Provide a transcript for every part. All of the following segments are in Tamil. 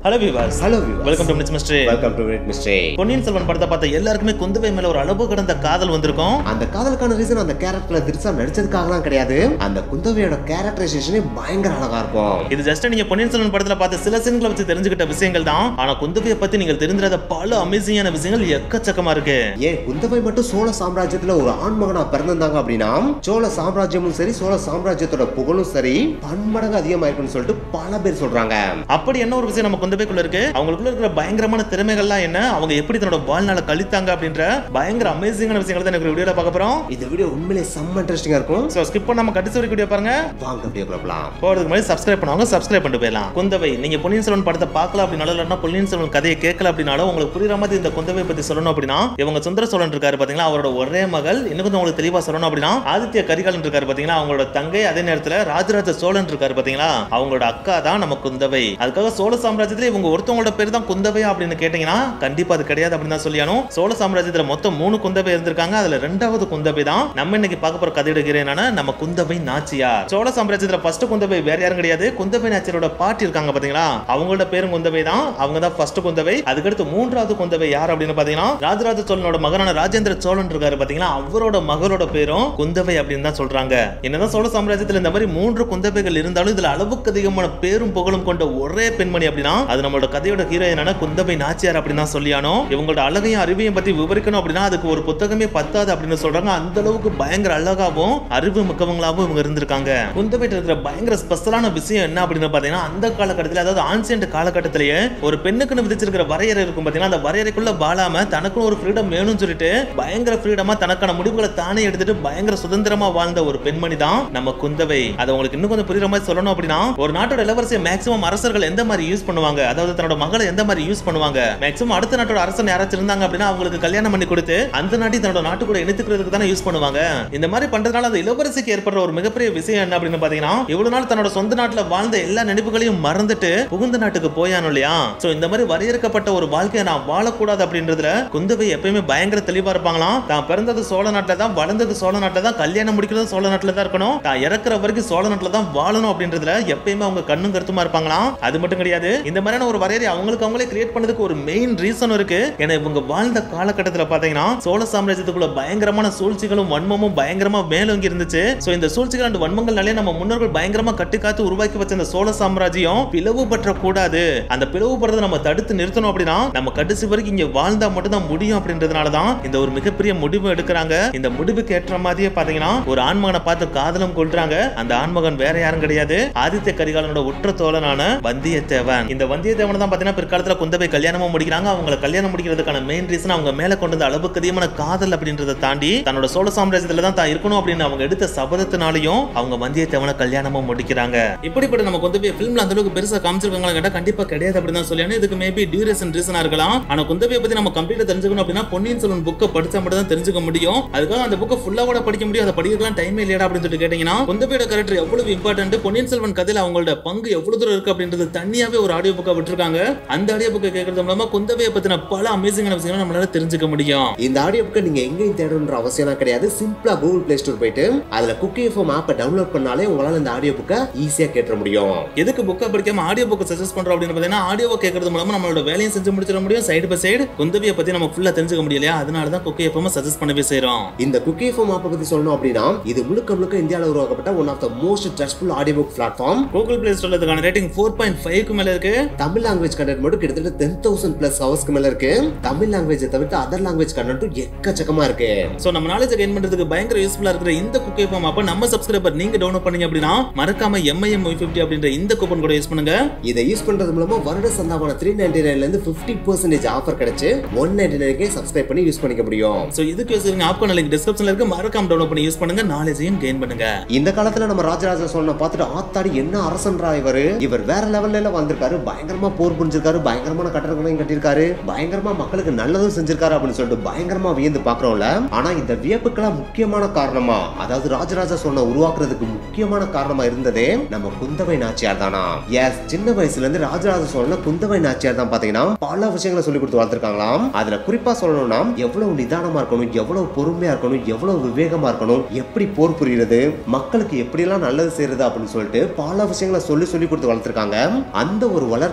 ஹலோ விவாஸ் hello viewers welcome to miss mystery welcome to red mystery Ponniyin Selvan படத்தை பார்த்த எல்லாருக்குமே குந்தவை மேல ஒரு அளவு கடந்த காதல் வந்திருக்கும் அந்த காதலுக்கான ரீசன் அந்த கேரக்டர்ல திருச்சா நடிச்சதுக்காகலாம் கிடையாது அந்த குந்தவையோட கேரக்டரைசேஷனே பயங்கர அழகா இருக்கும் இது ஜஸ்ட் நீங்க பொன்னியின் செல்வன் படத்துல பார்த்த சில சீன்களை வச்சு தெரிஞ்சுக்கிட்ட விஷயங்கள் தான் ஆனா குந்தவையை பத்தி நீங்கள் தெரிஞ்சிடாத பல அமேசிங்கான விஷயங்கள் எக்கச்சக்கமா இருக்கு ஏன் குந்தவை மட்டும் சோழ சாம்ராஜ்யத்துல ஒரு ஆண்மகனா பிறந்திருந்தாங்க அப்படின்னா சோழ சாம்ராஜ்யமும் சரி சோழ சாம்ராஜ்யத்தோட புகழும் சரி பன்மடங்கு அதிகமாயிருக்குன்னு சொல்லிட்டு பல பேர் சொல்றாங்க அப்படி என்ன ஒரு விஷயம் நம்ம குந்தவைக்குள்ள இருக்கு அவங்களுக்குள்ள இருக்கிற பயங்கரமான திறமைகள்லாம் என்ன அவங்க எப்படி தன்னோட வாழ்நாள கழித்தாங்க அப்படின்ற பயங்கர அமேசிங்கான விஷயங்களை தான் எனக்கு வீடியோல பார்க்க போறோம் இந்த வீடியோ உண்மையிலேயே செம்ம இன்ட்ரெஸ்டிங்கா இருக்கும் சோ ஸ்கிப் பண்ணாம கடைசி வரைக்கும் வீடியோ பாருங்க வாங்க வீடியோ பார்க்கலாம் போறதுக்கு முன்னாடி சப்ஸ்கிரைப் பண்ணுவாங்க சப்ஸ்கிரைப் பண்ணிட்டு போயிடலாம் குந்தவை நீங்க பொன்னியின் செல்வன் படத்தை பார்க்கல அப்படின்னாலும் இல்லைன்னா பொன்னியின் செல்வன் கதையை கேட்கல அப்படின்னாலும் உங்களுக்கு புரியுற மாதிரி இந்த குந்தவை பத்தி சொல்லணும் அப்படின்னா இவங்க சுந்தர சோழன் இருக்காரு பாத்தீங்களா அவரோட ஒரே மகள் இன்னும் கொஞ்சம் உங்களுக்கு தெளிவா சொல்லணும் அப்படின்னா ஆதித்ய கரிகாலன் இருக்காரு பாத்தீங்களா அவங்களோட தங்கை அதே நேரத்துல ராஜராஜ சோழன் இருக்காரு பாத்தீங்களா அவங்களோட அக்கா தான் நம்ம குந்தவை அதுக்காக சோழ சாம்ராஜ்யத்துல இவங்க ஒருத்தவங்களோட பேர் தான் குந்தவை அப்படின்னு கேட்டீங்கன்னா கண்டிப்பா அது கிடையாது அப்படின்னு தான் சொல்லியானோ சோழ சாம்ராஜ்யத்துல மொத்தம் மூணு குந்தவை இருந்திருக்காங்க அதுல ரெண்டாவது குந்தவை தான் நம்ம இன்னைக்கு பார்க்க போற கதையோட hero என்னன்னா நம்ம குந்தவை நாச்சியார் சோழ சாம்ராஜ்யத்துல ஃபர்ஸ்ட் குந்தவை வேற யாரும் கிடையாது குந்தவை நாச்சியாரோட பாட்டி இருக்காங்க பாத்தீங்களா அவங்களோட பேரும் குந்தவை தான் அவங்க தான் ஃபர்ஸ்ட் குந்தவை அதுக்கடுத்து மூன்றாவது குந்தவை யார் அப்படின்னு பாத்தீங்கன்னா ராஜராஜ சோழனோட மகனான ராஜேந்திர சோழன் இருக்காரு பாத்தீங்களா அவரோட மகளோட பேரும் குந்தவை அப்படின்னு தான் சொல்றாங்க என்னதான் சோழ சாம்ராஜ்யத்துல இந்த மாதிரி மூன்று குந்தவைகள் இருந்தாலும் இதுல அளவுக்கு அதிகமான பேரும் புகழும் கொண்ட ஒரே பெண்மணி அப்படின்னா அது நம்மளோட கதையோட ஹீரோ என்னன்னா குந்தவை நாச்சியார் அப்படின்னு தான் சொல்லியானோ இவங்களோட அழகையும் அறிவையும் பத்தி விவரிக்கணும் அப்படின்னா அதுக்கு ஒரு புத்தகமே பத்தாது அப்படின்னு சொல்றாங்க அந்த அளவுக்கு பயங்கர அழகாவும் அறிவு மிக்கவங்களாவும் இவங்க இருந்திருக்காங்க குந்தவைட்ட இருக்கிற பயங்கர ஸ்பெஷலான விஷயம் என்ன அப்படின்னு பாத்தீங்கன்னா அந்த காலகட்டத்தில் அதாவது ஆன்சியன்ட் காலகட்டத்திலேயே ஒரு பெண்ணுக்குன்னு விதிச்சிருக்கிற வரையறை இருக்கும் பாத்தீங்கன்னா அந்த வரையறைக்குள்ள வாழாம தனக்கும் ஒரு ஃப்ரீடம் வேணும்னு சொல்லிட்டு பயங்கர ஃப்ரீடமா தனக்கான முடிவுகளை தானே எடுத்துட்டு பயங்கர சுதந்திரமா வாழ்ந்த ஒரு பெண்மணி தான் நம்ம குந்தவை அதை உங்களுக்கு இன்னும் கொஞ்சம் புரியுற மாதிரி சொல்லணும் அப்படின்னா ஒரு நாட்டோட இளவரசியை மேக்ஸிமம் அரசர்கள் எந்த மாதிரி யூஸ் பண்ணுவாங்க அதாவது தன்னோட மகளை எந்த மாதிரி யூஸ் பண்ணுவாங்க மேக்ஸிமம் அடுத்த நாட்டோட அரசன் யாராச்சும் இருந்தாங்க அப்படின்னா அவங்களுக்கு கல்யாணம் பண்ணி கொடுத்து அந்த நாட்டையும் தன்னோட நாட்டு கூட இணைத்துக்கிறதுக்கு தானே யூஸ் பண்ணுவாங்க இந்த மாதிரி பண்றதுனால அந்த இளவரசிக்கு ஏற்படுற ஒரு மிகப்பெரிய விஷயம் என்ன அப்படின்னு பாத்தீங்கன்னா இவ்வளவு நாள் தன்னோட சொந்த நாட்டுல வாழ்ந்த எல்லா நினைவுகளையும் மறந்துட்டு புகுந்த நாட்டுக்கு போயானோ இல்லையா சோ இந்த மாதிரி வரையறுக்கப்பட்ட ஒரு வாழ்க்கையை நான் வாழக்கூடாது அப்படின்றதுல குந்தவை எப்பயுமே பயங்கர தெளிவா இருப்பாங்களாம் தான் பிறந்தது சோழ நாட்டுல தான் வளர்ந்தது சோழ நாட்டுல தான் கல்யாணம் முடிக்கிறது சோழ நாட்டுல தான் இருக்கணும் தான் இறக்குற வரைக்கும் சோழ நாட்டுல தான் வாழணும் அப்படின்றதுல எப்பயுமே அவங்க கண்ணும் கருத்துமா இருப்பாங்களாம் அது மட்டும் கிடையாது இந்த மாதிரியான ஒரு வரையறை அவங்களுக்கு அவங்களே கிரியேட் பண்ணதுக்கு ஒரு மெயின் ரீசன் இருக்கு ஏன்னா இவங்க வாழ்ந்த காலகட்டத்துல பாத்தீங்கன்னா சோழ சாம்ராஜ்யத்துக்குள்ள பயங்கரமான சூழ்ச்சிகளும் வன்மமும் பயங்கரமா மேலோங்கி இருந்துச்சு சோ இந்த சூழ்ச்சிகள் அண்ட் வன்மங்கள்னாலே நம்ம முன்னோர்கள் பயங்கரமா கட்டி காத்து உருவாக்கி வச்ச இந்த சோழ சாம்ராஜ்யம் பிளவுபற்ற கூடாது அந்த பிளவுபடுறதை நம்ம தடுத்து நிறுத்தணும் அப்படின்னா நம்ம கடைசி வரைக்கும் இங்க வாழ்ந்தா மட்டும் தான் முடியும் அப்படின்றதுனால தான் இந்த ஒரு மிகப்பெரிய முடிவு எடுக்கிறாங்க இந்த முடிவுக்கு ஏற்ற மாதிரியே பாத்தீங்கன்னா ஒரு ஆண்மகனை பார்த்து காதலும் கொள்றாங்க அந்த ஆண்மகன் வேற யாரும் கிடையாது ஆதித்ய கரிகாலனோட உற்ற தோழனான வந்தியத்தேவன் இந்த வந்தியத்தேவனை தான் பாத்தீங்கன்னா பிற்காலத்துல குந்தவை கல்யாணமும் முடிக்கிறாங்க அவங்களை கல்யாணம் முடிக்கிறதுக்கான மெயின் ரீசன் அவங்க மேல கொண்டு வந்த அளவுக்கு அதிகமான காதல் அப்படின்றத தாண்டி தன்னோட சோழ சாம்ராஜ்யத்துல தான் தான் இருக்கணும் அப்படின்னு அவங்க எடுத்த சபதத்தினாலையும் அவங்க வந்தியத்தேவனை கல்யாணமும் முடிக்கிறாங்க இப்படிப்பட்ட நம்ம குந்தவை ஃபிலிம்ல அந்த அளவுக்கு பெருசா காமிச்சிருக்காங்களா கேட்டா கண்டிப்பா கிடையாது அப்படின்னு தான் சொல்லி இதுக்கு மேபி டியூரேஷன் ரீசனா இருக்கலாம் ஆனா குந்தவையை பத்தி நம்ம கம்ப்ளீட்டா தெரிஞ்சுக்கணும் அப்படின்னா பொன்னியின் செல்வன் புக்கை படிச்சா மட்டும் தான் தெரிஞ்சுக்க முடியும் அதுக்காக அந்த புக்கை ஃபுல்லா கூட படிக்க முடியும் அதை படிக்கலாம் டைமே இல்லையா அப்படின்னு சொல்லிட்டு கேட்டீங்கன்னா குந்தவையோட கேரக்டர் எவ்வளவு இம்பார்ட்டன்ட் பொன்னியின் செல்வன் கதையில அவங்களோட பங்கு எவ்வளவு தூரம் இருக்கு அப்படின்றது தனியாவே ஒரு ஆடியோ புக்கை விட்டுருக்காங்க அந்த ஆடியோ புக்கை கேட்கறது மூலமா குந்தவையை பத்தின பல அமேசிங்கான விஷயங்களை நம்மளால தெரிஞ்சுக்க முடியும் இந்த ஆடியோ புக்கை நீங்க எங்கேயும் தேடணுன்ற அவசியம்லாம் கிடையாது சிம்பிளா கூகுள் பிளே ஸ்டோர் போயிட்டு அதுல குக்கி எஃப்எம் ஆப்பை டவுன்லோட் பண்ணாலே உங்களால இந்த ஆடியோ புக்கை ஈஸியா கேட்ட முடியும் எதுக்கு புக்கை படிக்காம ஆடியோ புக்கை சஜஸ்ட் பண்றோம் அப்படின்னு பார்த்தீங்கன்னா ஆடியோவை கேட்கறது மூலமா நம்மளோட வேலையும் செஞ்சு முடிச்சிட முடியும் சைடு பை சைடு குந்தவியை பத்தி நம்ம ஃபுல்லா தெரிஞ்சுக்க முடியலையா அதனால தான் குக்கை எப்பவுமே சஜஸ்ட் பண்ணவே செய்றோம் இந்த குக்கி எஃப்எம் ஆப்பை பத்தி சொல்லணும் அப்படின்னா இது முழுக்க முழுக்க இந்தியாவில் உருவாக்கப்பட்ட one of the most trustful audio book platform Google play ஸ்டோர்ல இதுக்கான ரேட்டிங் ஃபோர் பாயிண்ட் ஃபைவ்க்கு மேல இருக்கு தமிழ் லாங்குவேஜ் கண்டென்ட் மட்டும் கிட்டத்தட்ட டென் தௌசண்ட் பிளஸ் ஹவர்ஸ்க்கு மேல இருக்கு தமிழ் லாங்குவேஜை தவிர்த்து அதர் லாங்குவேஜ் கண்டென்ட்டும் எக்கச்சக்கமா இருக்கு சோ நம்ம நாலேஜ் கெயின் பண்றதுக்கு பயங்கர யூஸ்ஃபுல்லா இருக்கிற இந்த குக்கை ஃபார்ம் அப்ப நம்ம சப்ஸ்கிரைபர் நீங்க டவுன்லோட் பண்ணீங்க அப்படின்னா மறக்காம எம்ஐஎம் ஒய் ஃபிஃப்டி அப்படின்ற இந்த கூப்பன் கூட யூஸ் பண்ணுங்க இதை யூஸ் பண்றது மூலமா வருட சந்தாவான த்ரீ நைன்டி நைன்ல இருந்து பிப்டி பர்சன்டேஜ் ஆஃபர் கிடைச்சு ஒன் நைன்டி நைன்கே சப்ஸ்கிரைப் பண்ணி யூஸ் பண்ணிக்க முடியும் சோ இதுக்கு யூஸ் ஆப் பண்ண லிங்க் டிஸ்கிரிப்ஷன்ல இருக்கு மறக்காம டவுன்லோட் பண்ணி யூஸ் பண்ணுங்க நாலேஜையும் கெயின் பண்ணுங்க இந்த காலத்துல நம்ம ராஜராஜ சோழனை பார்த்துட்டு ஆத்தாடி என்ன அரசன்றா இவரு இவர் வேற லெவல்ல எல்லாம் வந்திருக்காரு பயங்கரமா போர் புரிஞ்சிருக்காரு பயங்கரமான கட்டடங்களையும் கட்டியிருக்காரு பயங்கரமா மக்களுக்கு நல்லதும் செஞ்சிருக்காரு அப்படின்னு சொல்லிட்டு பயங்கரமா வியந்து பாக்குறோம்ல ஆனா இந்த வியப்புக்கெல்லாம் முக்கியமான காரணமா அதாவது ராஜராஜ சோழனை உருவாக்குறதுக்கு முக்கியமான காரணமா இருந்ததே நம்ம குந்தவை நாச்சியார் தானா எஸ் சின்ன வயசுல இருந்து ராஜராஜ சோழனை குந்தவை நாச்சியார் தான் பாத்தீங்கன்னா பல விஷயங்களை சொல்லி கொடுத்து வளர்த்திருக்காங்களாம் அதுல குறிப்பா சொல்லணும்னா எவ்வளவு நிதானமா இருக்கணும் எவ்வளவு பொறுமையா இருக்கணும் எவ்வளவு விவேகமா இருக்கணும் எப்படி போர் புரியுறது மக்களுக்கு எப்படியெல்லாம் நல்லது செய்யறது அப்படின்னு சொல்லிட்டு பல விஷயங்களை சொல்லி சொல்லி கொடுத்து வளர்த்திருக்காங்க அந்த ஒரு வளர்ப்பு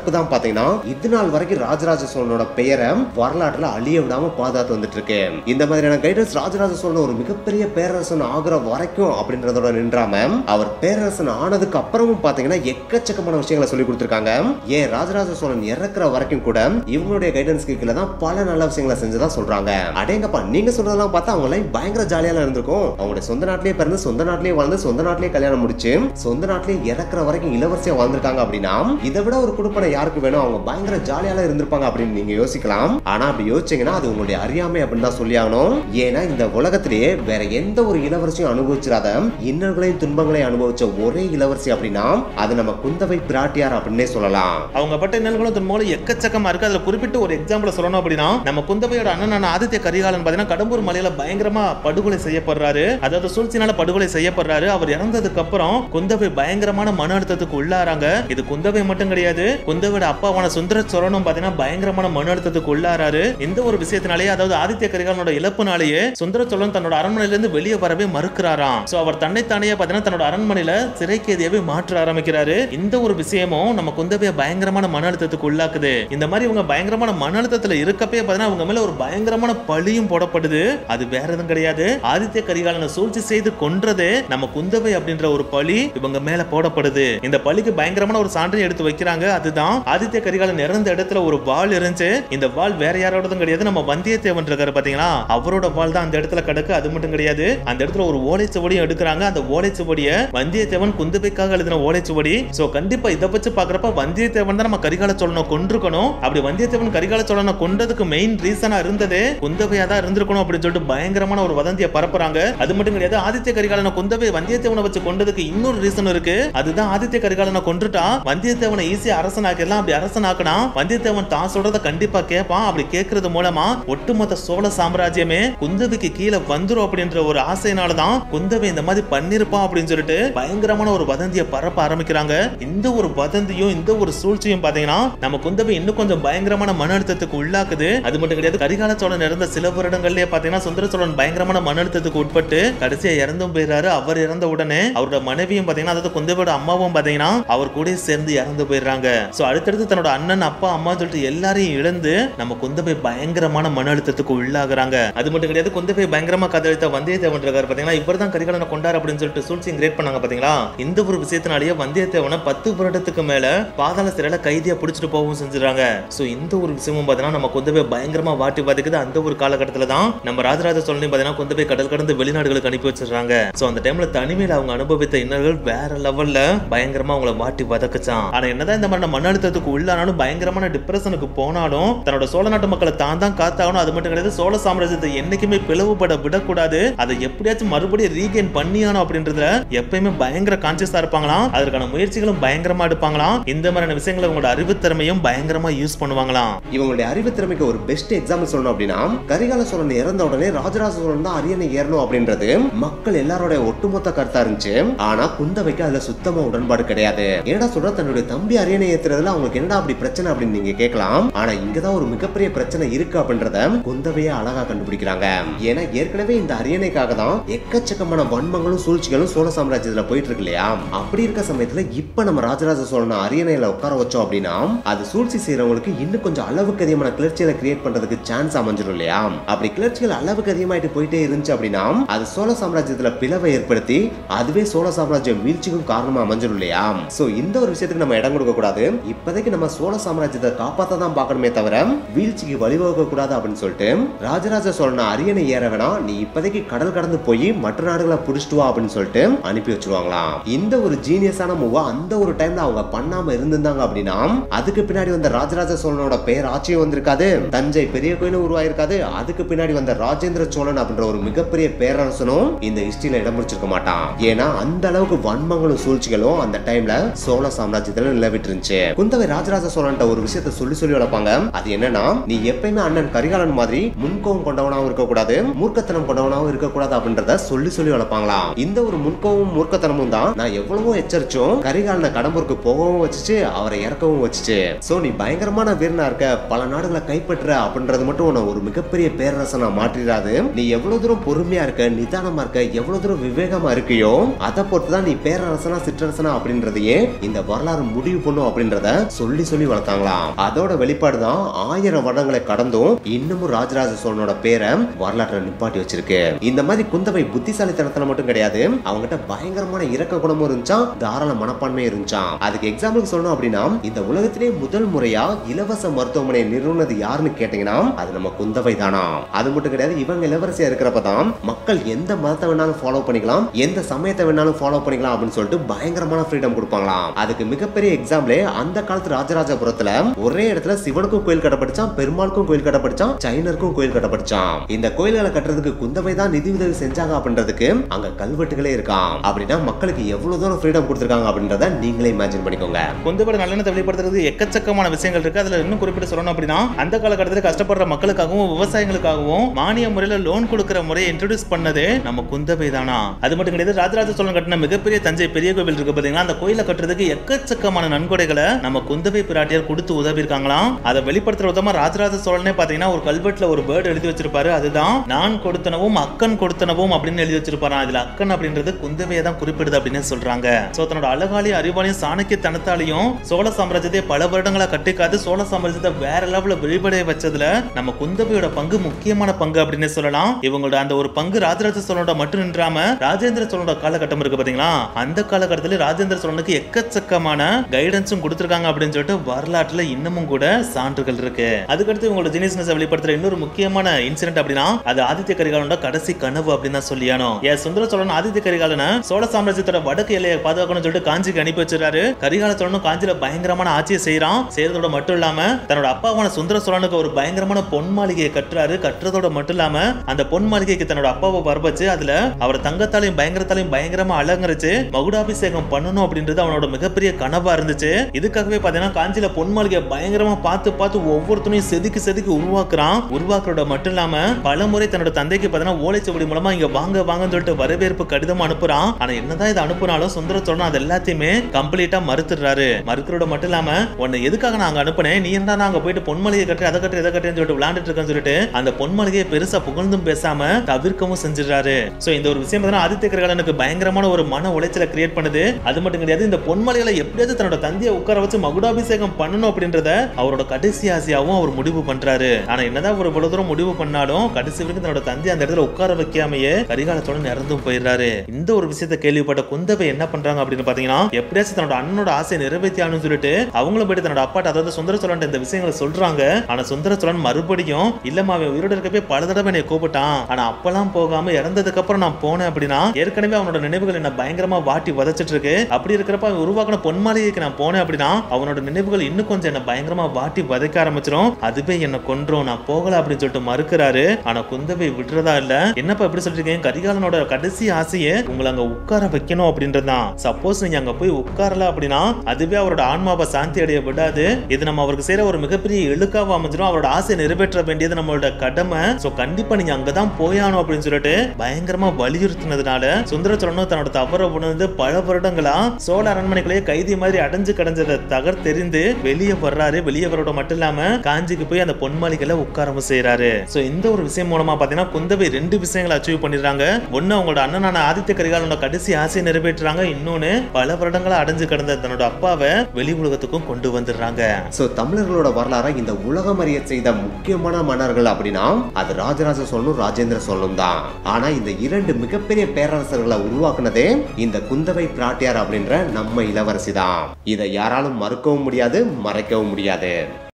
நட்பு தான் பாத்தீங்கன்னா இது நாள் வரைக்கும் ராஜராஜ சோழனோட பெயரை வரலாற்றுல அழிய விடாம பாதுகாத்து வந்துட்டு இருக்கு இந்த மாதிரியான கைடன்ஸ் ராஜராஜ சோழன் ஒரு மிகப்பெரிய பேரரசன் ஆகுற வரைக்கும் அப்படின்றதோட நின்றாம அவர் பேரரசன் ஆனதுக்கு அப்புறமும் பாத்தீங்கன்னா எக்கச்சக்கமான விஷயங்களை சொல்லி கொடுத்திருக்காங்க ஏன் ராஜராஜ சோழன் இறக்குற வரைக்கும் கூட இவங்களுடைய கைடன்ஸ்க்கு கீழே தான் பல நல்ல விஷயங்களை செஞ்சதா சொல்றாங்க அடேங்கப்பா நீங்க சொல்றதெல்லாம் பார்த்தா அவங்க லைஃப் பயங்கர ஜாலியா இருந்திருக்கும் அவங்களுடைய சொந்த நாட்டிலேயே பிறந்து சொந்த நாட்டிலேயே வாழ்ந்து சொந்த நாட்டிலேயே கல்யாணம் முடிச்சு சொந்த நாட்டிலேயே இறக்குற வரைக்கும் இளவரசியா வாழ்ந்திருக்காங்க அப்படின்னா இதை விட ஒரு குடுப்பனை யாருக்கு வேணும் அவங்க பயங்கர ஜாலியால இருந்திருப்பாங்க அப்படின்னு நீங்க யோசிக்கலாம் ஆனா அப்படி யோசிச்சீங்கன்னா அது உங்களுடைய அறியாமை அப்படின்னு தான் சொல்லி ஆகணும் ஏன்னா இந்த உலகத்திலேயே வேற எந்த ஒரு இளவரசியும் அனுபவிச்சிடாத இன்னல்களையும் துன்பங்களையும் அனுபவிச்ச ஒரே இளவரசி அப்படின்னா அது நம்ம குந்தவை பிராட்டியார் அப்படின்னே சொல்லலாம் அவங்க பட்ட இன்னல்களும் துன்பங்களும் எக்கச்சக்கமா இருக்கு அதுல குறிப்பிட்டு ஒரு எக்ஸாம்பிள் சொல்லணும் அப்படின்னா நம்ம குந்தவையோட அண்ணனான ஆதித்ய கரிகாலன் பாத்தீங்கன்னா கடம்பூர் மலையில பயங்கரமா படுகொலை செய்யப்படுறாரு அதாவது சூழ்ச்சினால படுகொலை செய்யப்படுறாரு அவர் இறந்ததுக்கு அப்புறம் குந்தவை பயங்கரமான மன அழுத்தத்துக்கு உள்ளாராங்க இது குந்தவை மட்டும் கிடையாது குந்தவையோட அப்பாவான சுந்தர சோழனும் பாத்தீங்கன்னா பயங்கரமான மன அழுத்தத்துக்கு உள்ளாராரு இந்த ஒரு விஷயத்தினாலேயே அதாவது ஆதித்ய கரிகாலனோட இழப்புனாலேயே சுந்தர சோழன் தன்னோட அரண்மனையில இருந்து வெளியே வரவே மறுக்கிறாராம் சோ அவர் தன்னைத்தானே பாத்தீங்கன்னா தன்னோட அரண்மனையில சிறை கைதியாவே மாற்ற ஆரம்பிக்கிறாரு இந்த ஒரு விஷயமும் நம்ம குந்தவைய பயங்கரமான மன அழுத்தத்துக்கு உள்ளாக்குது இந்த மாதிரி இவங்க பயங்கரமான மன அழுத்தத்துல இருக்கப்பே பாத்தீங்கன்னா அவங்க மேல ஒரு பயங்கரமான பழியும் போடப்படுது அது வேற எதுவும் கிடையாது ஆதித்ய கரிகாலனை சூழ்ச்சி செய்து கொன்றதே நம்ம குந்தவை அப்படின்ற ஒரு பழி இவங்க மேல போடப்படுது இந்த பழிக்கு பயங்கரமான ஒரு சான்றையும் எடுத்து வைக்கிறாங்க அதுதான் ஆதித்ய கரிகாலன் இறந்த இடத்துல ஒரு வாள் இருந்துச்சு இந்த வாள் வேற யாரோடதும் கிடையாது நம்ம வந்தியத்தேவன் இருக்காரு பாத்தீங்களா அவரோட வாள் தான் அந்த இடத்துல கிடக்கு அது மட்டும் கிடையாது அந்த இடத்துல ஒரு ஓலைச்சுவடியும் எடுக்கிறாங்க அந்த ஓலைச்சுவடிய வந்தியத்தேவன் குந்தவைக்காக எழுதின ஓலைச்சுவடி சோ கண்டிப்பா இதை வச்சு பாக்குறப்ப வந்தியத்தேவன் தான் நம்ம கரிகால சோழனை கொண்டிருக்கணும் அப்படி வந்தியத்தேவன் கரிகால சோழனை கொண்டதுக்கு மெயின் ரீசனா இருந்ததே குந்தவையா தான் இருந்திருக்கணும் அப்படின்னு சொல்லிட்டு பயங்கரமான ஒரு வதந்தியை பரப்புறாங்க அது மட்டும் கிடையாது ஆதித்ய கரிகாலனை குந்தவை வந்தியத்தேவனை வச்சு கொண்டதுக்கு இன்னொரு ரீசன் இருக்கு அதுதான் ஆதித்ய கரிகாலனை கொன்றுட்டா வந்தியத்தேவனை ஈஸியா அரசனாக்கிடலாம் அப்படி அரசனாக்கினா வந்தியத்தேவன் தான் சொல்றத கண்டிப்பா கேட்பான் அப்படி கேட்கறது மூலமா ஒட்டுமொத்த சோழ சாம்ராஜ்யமே குந்தவைக்கு கீழே வந்துரும் அப்படின்ற ஒரு ஆசையினால தான் குந்தவை இந்த மாதிரி பண்ணிருப்பான் அப்படின்னு சொல்லிட்டு பயங்கரமான ஒரு வதந்தியை பரப்ப ஆரம்பிக்கிறாங்க இந்த ஒரு வதந்தியும் இந்த ஒரு சூழ்ச்சியும் பாத்தீங்கன்னா நம்ம குந்தவை இன்னும் கொஞ்சம் பயங்கரமான மன அழுத்தத்துக்கு உள்ளாக்குது அது மட்டும் கிடையாது கரிகால சோழன் இறந்த சில வருடங்கள்லயே பாத்தீங்கன்னா சுந்தர சோழன் பயங்கரமான மன அழுத்தத்துக்கு உட்பட்டு கடைசியா இறந்தும் போயிடுறாரு அவர் இறந்த உடனே அவரோட மனைவியும் பாத்தீங்கன்னா அதாவது குந்தவையோட அம்மாவும் பாத்தீங்கன்னா அவர் கூட சேர்ந்து இறந்து போயிடுறாங்க சோ அடுத்தடுத்து தன்னோட அண்ணன் அப்பா அம்மா சொல்லிட்டு எல்லாரையும் இழந்து நம்ம குந்தவை பயங்கரமான மன அழுத்தத்துக்கு உள்ளாகுறாங்க அது மட்டும் கிடையாது குந்தவை பயங்கரமா கதழித்த வந்தியத்தேவன் இருக்காரு பாத்தீங்கன்னா இவர் தான் கரிகாலனை கொண்டார் அப்படின்னு சொல்லிட்டு சூழ்ச்சி கிரியேட் பண்ணாங்க பாத்தீங்களா இந்த ஒரு விஷயத்தினாலேயே வந்தியத்தேவனை பத்து வருடத்துக்கு மேல பாதாள சிறையில கைதியா பிடிச்சிட்டு போகவும் செஞ்சுறாங்க சோ இந்த ஒரு விஷயமும் பாத்தீங்கன்னா நம்ம குந்தவை பயங்கரமா வாட்டி பாதிக்குது அந்த ஒரு காலகட்டத்துல தான் நம்ம ராஜராஜ சோழனையும் பாத்தீங்கன்னா குந்தவை கடல் கடந்து வெளிநாடுகளுக்கு அனுப்பி வச்சிடுறாங்க சோ அந்த டைம்ல தனிமையில அவங்க அனுபவித்த இன்னல்கள் வேற லெவல்ல பயங்கரமா அவங்கள வாட்டி வதக்குச்சான் ஆனா என்னதான் இந்த மாதிரி மன அழுத்தத்துக்கு உள்ளானாலும் பயங்கரமான டிப்ரெஷனுக்கு போனாலும் தன்னோட சோழ நாட்டு மக்களை தான் தான் காத்தாகணும் அது மட்டும் கிடையாது சோழ சாம்ராஜ்யத்தை என்னைக்குமே பிளவுபட விடக்கூடாது அதை எப்படியாச்சும் மறுபடியும் ரீகெயின் பண்ணியானோ அப்படின்றதுல எப்பயுமே பயங்கர கான்சியஸா இருப்பாங்களாம் அதற்கான முயற்சிகளும் பயங்கரமா எடுப்பாங்களாம் இந்த மாதிரியான விஷயங்களை உங்களோட அறிவுத்திறமையும் பயங்கரமா யூஸ் பண்ணுவாங்களாம் இவங்களுடைய அறிவு திறமைக்கு ஒரு பெஸ்ட் எக்ஸாம்பிள் சொல்லணும் அப்படின்னா கரிகால சோழன் இறந்த உடனே ராஜராஜ சோழன் தான் அரியணை ஏறணும் அப்படின்றது மக்கள் எல்லாரோட ஒட்டுமொத்த கருத்தா இருந்துச்சு ஆனா குந்தவைக்கு அதுல சுத்தமா உடன்பாடு கிடையாது என்னடா சொல்ற தன்னுடைய தம்பி அரியணை ஏத்துறதுல அவங்களுக்கு என்னடா அப்படி பிரச்சனை அப்படின்னு நீங்க கேட்கலாம் ஆனா இங்கதான் ஒரு மிகப்பெரிய பிரச்சனை இருக்கு அப்படின்றத குந்தவையே அழகா கண்டுபிடிக்கிறாங்க ஏன்னா ஏற்கனவே இந்த அரியணைக்காக தான் எக்கச்சக்கமான வன்மங்களும் சூழ்ச்சிகளும் சோழ சாம்ராஜ்யத்துல போயிட்டு இருக்கு இல்லையா அப்படி இருக்க சமயத்துல இப்ப நம்ம ராஜராஜ சோழனை அரியணையில உட்கார வச்சோம் அப்படின்னா அது சூழ்ச்சி செய்யறவங்களுக்கு இன்னும் கொஞ்சம் அளவுக்கு அதிகமான கிளர்ச்சிகளை கிரியேட் பண்றதுக்கு சான்ஸ் அமைஞ்சிடும் இல்லையா அப்படி கிளர்ச்சிகள் அளவுக்கு அதிகமாயிட்டு போயிட்டே இருந்துச்சு அப்படின்னா அது சோழ சாம்ராஜ்யத்துல பிளவை ஏற்படுத்தி அதுவே சோழ சாம்ராஜ்யம் வீழ்ச்சிக்கும் காரணமா அமைஞ்சிடும் இல்லையா சோ இந்த ஒரு விஷயத்துக்கு நம்ம இடம் கொடுக்க கூடாது இப்போதைக்கு நம்ம சோழ சாம்ராஜ்யத்தை காப்பாத்த தான் பார்க்கணுமே தவிர வீழ்ச்சிக்கு வழிவகுக்க கூடாது அப்படின்னு சொல்லிட்டு ராஜராஜ சோழனை அரியணை ஏற வேணாம் நீ இப்போதைக்கு கடல் கடந்து போய் மற்ற நாடுகளை புடிச்சிட்டு வா அப்படின்னு சொல்லிட்டு அனுப்பி வச்சிருவாங்களாம் இந்த ஒரு ஜீனியஸான மூவா அந்த ஒரு டைம்ல அவங்க பண்ணாம இருந்திருந்தாங்க அப்படின்னா அதுக்கு பின்னாடி வந்த ராஜராஜ சோழனோட பெயர் ஆட்சியும் வந்திருக்காது தஞ்சை பெரிய கோயிலும் உருவாயிருக்காது அதுக்கு பின்னாடி வந்த ராஜேந்திர சோழன் அப்படின்ற ஒரு மிகப்பெரிய பேரரசனும் இந்த ஹிஸ்டரியில இடம் பிடிச்சிருக்க மாட்டான் ஏன்னா அந்த அளவுக்கு வன்மங்களும் சூழ்ச்சிகளும் அந்த டைம்ல சோழ சாம்ராஜ்யத்துல நிலவிட்டு இருந்துச்சு குந்தவை ராஜராஜ சோழன்ட்ட ஒரு விஷயத்த சொல்லி சொல்லி வளர்ப்பாங்க அது என்னன்னா நீ எப்பயுமே அண்ணன் கரிகாலன் மாதிரி முன்கோவம் கொண்டவனாவும் இருக்கக்கூடாது மூர்க்கத்தனம் கொண்டவனாவும் இருக்கக்கூடாது அப்படின்றத சொல்லி சொல்லி வளர்ப்பாங்களாம் இந்த ஒரு முன்கோவம் மூர்க்கத்தனமும் தான் நான் எவ்வளவோ எச்சரிச்சும் கரிகாலனை கடம்பூருக்கு போகவும் வச்சுச்சு அவரை இறக்கவும் வச்சுச்சு சோ நீ பயங்கரமான வீரனா இருக்க பல நாடுகளை கைப்பற்ற அப்படின்றது மட்டும் உன்னை ஒரு மிகப்பெரிய பேரரசனா மாற்றிடாது நீ எவ்வளவு தூரம் பொறுமையா இருக்க நிதானமா இருக்க எவ்வளவு தூரம் விவேகமா இருக்கியோ அதை பொறுத்து தான் நீ பேரரசனா சிற்றரசனா அப்படின்றதையே இந்த வரலாறு முடிவு பண்ணும் அப்படின்றத சொல்லி சொல்லி வளர்த்தாங்களாம் அதோட வெளிப்பாடு தான் ஆயிரம் வருடங்களை கடந்தும் இன்னமும் ராஜராஜ சோழனோட பேரை வரலாற்றுல நிப்பாட்டி வச்சிருக்கு இந்த மாதிரி குந்தவை புத்திசாலித்தனத்துல மட்டும் கிடையாது அவங்ககிட்ட பயங்கரமான இரக்க குணமும் இருந்துச்சா தாராள மனப்பான்மையும் இருந்துச்சாம் அதுக்கு எக்ஸாம்பிளுக்கு சொல்லணும் அப்படின்னா இந்த உலகத்திலே முதல் முறையா இலவச மருத்துவமனை நிறுவனது யாருன்னு கேட்டீங்கன்னா அது நம்ம குந்தவை தானா அது மட்டும் கிடையாது இவங்க இளவரசியா இருக்கிறப்ப தான் மக்கள் எந்த மதத்தை வேணாலும் ஃபாலோ பண்ணிக்கலாம் எந்த சமயத்தை வேணாலும் ஃபாலோ பண்ணிக்கலாம் அப்படின்னு சொல்லிட்டு பயங்கரமான ஃப்ரீடம் கொடுப்பாங்களாம் அதுக்கு மிகப்பெரிய எக்ஸாம்பிளே அந்த காலத்து ராஜராஜபுரத்துல ஒரே இடத்துல சிவனுக்கும் கோயில் கட்டப்பட்டுச்சான் பெருமாளுக்கும் கோயில் கட்டப்பட்டுச்சான் ஜைனருக்கும் கோயில் கட்டப்பட்டுச்சான் இந்த கோயில்களை கட்டுறதுக்கு குந்தவை தான் நிதி உதவி செஞ்சாங்க அப்படின்றதுக்கு அங்க கல்வெட்டுகளே இருக்காம் அப்படின்னா மக்களுக்கு எவ்வளவு தூரம் ஃப்ரீடம் கொடுத்துருக்காங்க அப்படின்றத நீங்களே இமேஜின் பண்ணிக்கோங்க குந்தவோட நல்லெண்ணத்தை வெளிப்படுத்துறது எக்கச்சக்கமான விஷயங்கள் இருக்கு அதுல இன்னும் குறிப்பிட்டு சொல்லணும் அப்படின்னா அந்த காலகட்டத்தில் கஷ்டப்படுற மக்களுக்காகவும் விவசாயிகளுக்காகவும் மானிய முறையில லோன் கொடுக்கிற முறையை இன்ட்ரோடியூஸ் பண்ணது நம்ம குந்தவை தானா அது மட்டும் கிடையாது ராஜராஜ சோழன் கட்டின மிகப்பெரிய தஞ்சை பெரிய கோவில் இருக்கு பாத்தீங்களா அந்த கோயிலை கட்டுறதுக்கு எக்கச்சக்கமான நன்கொடைகளை நம்ம குந்தவை பிராட்டியார் கொடுத்து உதவி இருக்காங்களாம் அதை வெளிப்படுத்துற விதமா ராஜராஜ சோழனே பாத்தீங்கன்னா ஒரு கல்வெட்டுல ஒரு பேர்டு எழுதி வச்சிருப்பாரு அதுதான் நான் கொடுத்தனவும் அக்கன் கொடுத்தனவும் அப்படின்னு எழுதி வச்சிருப்பாராம் இதுல அக்கன் அப்படின்றது குந்தவையை தான் குறிப்பிடுது அப்படின்னு சொல்றாங்க சோ தன்னோட அழகாலையும் அறிவாலையும் சாணக்கியத்தனத்தாலையும் சோழ சாம்ராஜ்யத்தை பல வருடங்களா கட்டிக்காது சோழ சாம்ராஜ்யத்தை வேற லெவல்ல வெளிப்படைய வச்சதுல நம்ம குந்தவையோட பங்கு முக்கியமான பங்கு அப்படின்னு சொல்லலாம் இவங்களோட அந்த ஒரு பங்கு ராஜராஜ சோழனோட மட்டும் நின்றாம ராஜேந்திர சோழனோட காலகட்டம் இருக்கு பாத்தீங்களா அந்த காலகட்டத்துல ராஜேந்திர சோழனுக்கு எக்கச்சக்கமான கைடன்ஸும் கொடுத்திருக்காங்க அப்படின்னு சொல்லிட்டு வரலாற்றுல இன்னமும் கூட சான்றுகள் இருக்கு அதுக்கடுத்து இவங்களோட ஜீனியஸ்னஸ் வெளிப்படுத்துற இன்னொரு முக்கியமான இன்சிடென்ட் அப்படின்னா அது ஆதித்ய கரிகாலனோட கடைசி கனவு அப்படின்னு தான் சொல்லியானோ ஏன் சுந்தர சோழன் ஆதித்ய கரிகாலனை சோழ சாம்ராஜ்யத்தோட வடக்கு எல்லையை பாதுகாக்கணும்னு சொல்லிட்டு காஞ்சிக்கு அனுப்பி வச்சிருக்காரு கரிகால சோழனும் காஞ்சில பயங்கரமான ஆட்சியை செய்யறான் செய்யறதோட மட்டும் இல்லாம தன்னோட அப்பாவான சுந்தர சோழனுக்கு ஒரு பயங்கரமான பொன் மாளிகையை கட்டுறாரு கட்டுறதோட மட்டும் இல்லாம அந்த பொன் மாளிகைக்கு தன்னோட அப்பாவை வரவச்சு அதுல அவர் தங்கத்தாலையும் பயங்கரத்தாலையும் பயங்கரமா அலங்கரிச்சு மகுடாபிஷேகம் பண்ணணும் அப்படின்றது அவனோட மிகப்பெரிய கனவா இருந்துச்சு இதுக்காகவே பாத்தீங்கன்னா காஞ்சில பொன் மாளிகையை பயங்கரமா பார்த்து பார்த்து ஒவ்வொருத்தனையும் செதுக்கி செதுக்கி உருவாக்குறான் உருவாக்குறத மட்டும் இல்லாம பல முறை தன்னோட தந்தைக்கு பாத்தீங்கன்னா ஓலைச்சுவடி மூலமா இங்க வாங்க வாங்கன்னு சொல்லிட்டு வரவேற்பு கடிதம் அனுப்புறான் ஆனா என்னதான் இதை அனுப்புனாலும் சுந்தர சோழன் அது எல்லாத்தையுமே கம்ப்ளீட்டா மறுத்துடுறாரு மறுக்கிறோட மட்டும் இல்லாம உன்னை எதுக்காக நான் அங்க அனுப்புனேன் நீ என்ன நாங்க போயிட்டு பொன்மளிகை கட்டு அதை கட்டு இதை கட்டுன்னு சொல்லிட்டு விளையாண்டுட்டு இருக்கேன்னு சொல்லிட்டு அந்த பொன்மளிகையை பெருசா புகழ்ந்தும் பேசாம தவிர்க்கவும் செஞ்சிடறாரு சோ இந்த ஒரு விஷயம் பார்த்தீங்கன்னா ஆதித்ய கரிகாலனுக்கு பயங்கரமான ஒரு மன உளைச்சலை கிரியேட் பண்ணுது அது மட்டும் கிடையாது இந்த பொன்மலைகளை எப்படியாவது தன்னோட தந்தையை உட்கார வச்சு மகுடாபிஷேகம் பண்ணணும் அப்படின்றத அவரோட கடைசி ஆசையாவும் அவர் முடிவு பண்றாரு ஆனா என்னதான் ஒரு இவ்வளவு தூரம் முடிவு பண்ணாலும் கடைசி வரைக்கும் தன்னோட தந்தை அந்த இடத்துல உட்கார வைக்காமயே கரிகாலத்தோட இறந்தும் போயிடுறாரு இந்த ஒரு விஷயத்தை கேள்விப்பட்ட குந்தவை என்ன பண்றாங்க அப்படின்னு பாத்தீங்கன்னா எப்படியாச்சும் தன்னோட அண்ணனோட ஆசையை நிறைவேற்றி ஆகணும்னு சொல்லிட்டு அவங்களும் போயிட்டு தன்னோட அப்பாட்ட அதாவது சுந்தர சோழன் இந்த விஷயங்களை சொல்றாங்க ஆனா சுந்தர சோழன் மறுபடியும் இல்லம்மா அவன் உயிரோட இருக்கப்பே பல தடவை என்னை கூப்பிட்டான் ஆனா அப்பெல்லாம் போகாம இறந்ததுக்கு அப்புறம் நான் போனேன் அப்படின்னா ஏற்கனவே அவனோட நினைவுகள் என்ன பயங்கரமா வாட்டி வதச்சிட்டு இருக்கு அப்படி இருக்கிறப்ப அவன் உருவாக்கின பொன்மாளிகைக்கு நான் போனேன் அப்படின்னா அவனோட நினைவுகள் இன்னும் கொஞ்சம் என்ன பயங்கரமா வாட்டி வதைக்க ஆரம்பிச்சிரும் அதுவே என்ன கொன்றோம் நான் போகல அப்படின்னு சொல்லிட்டு மறுக்கிறாரு ஆனா குந்தவை விடுறதா இல்ல என்னப்பா எப்படி சொல்லிருக்கீங்க கரிகாலனோட கடைசி ஆசையே உங்களை அங்க உட்கார வைக்கணும் அப்படின்றதுதான் சப்போஸ் நீங்க அங்க போய் உட்காரல அப்படின்னா அதுவே அவரோட ஆன்மாவை சாந்தி அடைய விடாது இது நம்ம அவருக்கு செய்யற ஒரு மிகப்பெரிய இழுக்காவா அமைஞ்சிரும் அவரோட ஆசையை நிறைவேற்ற வேண்டியது நம்மளோட கடமை சோ கண்டிப்பா நீங்க அங்கதான் போயானோம் அப்படின்னு சொல்லிட்டு பயங்கரமா வலியுறுத்தினதுனால சுந்தர சோழனும் தன்னோட தவற உணர்ந்து பல வருடங்களா சோழ அரண்மனைக்குள்ளேயே கைதி மாதிரி அடைஞ்சு கிடஞ்சதை தகர் தெரிந்து வெளியே வர்றாரு வெளியே வரோட மட்டும் இல்லாம காஞ்சிக்கு போய் அந்த பொன்மாளிகளை உட்காரவும் செய்யறாரு சோ இந்த ஒரு விஷயம் மூலமா பாத்தீங்கன்னா குந்தவை ரெண்டு விஷயங்களை அச்சீவ் பண்ணிடுறாங்க ஒண்ணு அவங்களோட அண்ணனான ஆதித்ய கரிகாலனோட கடைசி ஆசையை நிறைவேற்றுறாங்க இன்னொன்னு பல வருடங்களா அடைஞ்சு கிடந்த தன்னோட அப்பாவை வெளி உலகத்துக்கும் கொண்டு வந்துடுறாங்க சோ தமிழர்களோட வரலாறை இந்த உலகம் அறிய செய்த முக்கியமான மன்னர்கள் அப்படின்னா அது ராஜராஜ சோழனும் ராஜேந்திர சோழனும் தான் ஆனா இந்த இரண்டு மிகப்பெரிய பேரரசர்களை உருவாக்குனதே இந்த குந்தவை பிராட்டியார் அப்படின்ற நம்ம இளவரசி தான் இதை யாராலும் மறுக்கவும் முடியாது மறைக்கவும் முடியாது